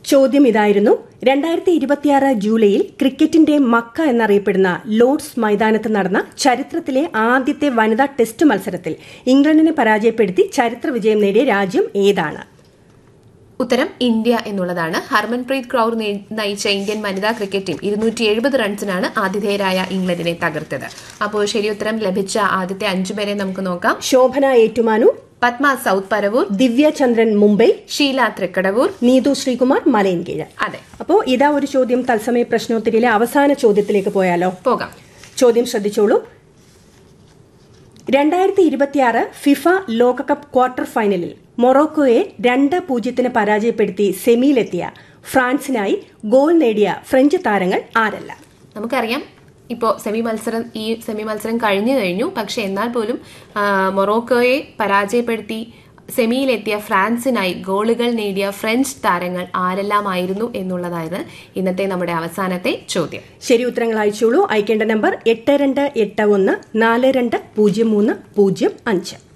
ചോദ്യം ഇതായിരുന്നു രണ്ടായിരത്തി ഇരുപത്തിയാറ് ജൂലൈയിൽ ക്രിക്കറ്റിന്റെ മക്ക എന്നറിയപ്പെടുന്ന ലോർഡ്സ് മൈതാനത്ത് നടന്ന ചരിത്രത്തിലെ ആദ്യത്തെ വനിതാ ടെസ്റ്റ് മത്സരത്തിൽ ഇംഗ്ലണ്ടിനെ പരാജയപ്പെടുത്തി ചരിത്ര വിജയം നേടിയ രാജ്യം ഏതാണ് ഉത്തരം ഇന്ത്യ എന്നുള്ളതാണ് ഹർമൻപ്രീത് കൗർ നേ- നയിച്ച ഇന്ത്യൻ വനിതാ ക്രിക്കറ്റ് ടീം ഇരുന്നൂറ്റി എഴുപത് റൺസിനാണ് ആതിഥേയരായ ഇംഗ്ലണ്ടിനെ തകർത്തത് അപ്പോൾ ശരിയുത്തരം ലഭിച്ച ആദ്യത്തെ അഞ്ചുപേരെ നമുക്ക് നോക്കാം ശോഭന ഏറ്റുമാനൂർ പത്മ സൗത്ത് പരവൂർ ദിവ്യ ചന്ദ്രൻ മുംബൈ ഷീല തൃക്കടവൂർ നീതു ശ്രീകുമാർ മലയൻകീഴ് അതെ അപ്പോൾ ഇതാ ഒരു ചോദ്യം തത്സമയ പ്രശ്നോത്തരിയിലെ അവസാന ചോദ്യത്തിലേക്ക് പോയാലോ പോകാം ചോദ്യം ശ്രദ്ധിച്ചോളൂ രണ്ടായിരത്തി ഇരുപത്തിയാറ് ഫിഫ ലോകകപ്പ് ക്വാർട്ടർ ഫൈനലിൽ മൊറോക്കോയെ രണ്ട് പൂജ്യത്തിന് പരാജയപ്പെടുത്തി സെമിയിലെത്തിയ ഫ്രാൻസിനായി ഗോൾ നേടിയ ഫ്രഞ്ച് താരങ്ങൾ ആരല്ല നമുക്കറിയാം ഇപ്പോൾ സെമി മത്സരം ഈ സെമി മത്സരം കഴിഞ്ഞു കഴിഞ്ഞു പക്ഷെ എന്നാൽ പോലും ആ, മൊറോക്കോയെ പരാജയപ്പെടുത്തി സെമിയിലെത്തിയ ഫ്രാൻസിനായി ഗോളുകൾ നേടിയ ഫ്രഞ്ച് താരങ്ങൾ ആരെല്ലാമായിരുന്നു എന്നുള്ളതായിരുന്നു ഇന്നത്തെ നമ്മുടെ അവസാനത്തെ ചോദ്യം ശരി ഉത്തരങ്ങൾ അയച്ചോളൂ അയക്കേണ്ട നമ്പർ എട്ട് രണ്ട് എട്ട് ഒന്ന് നാല് രണ്ട് പൂജ്യം മൂന്ന് പൂജ്യം അഞ്ച്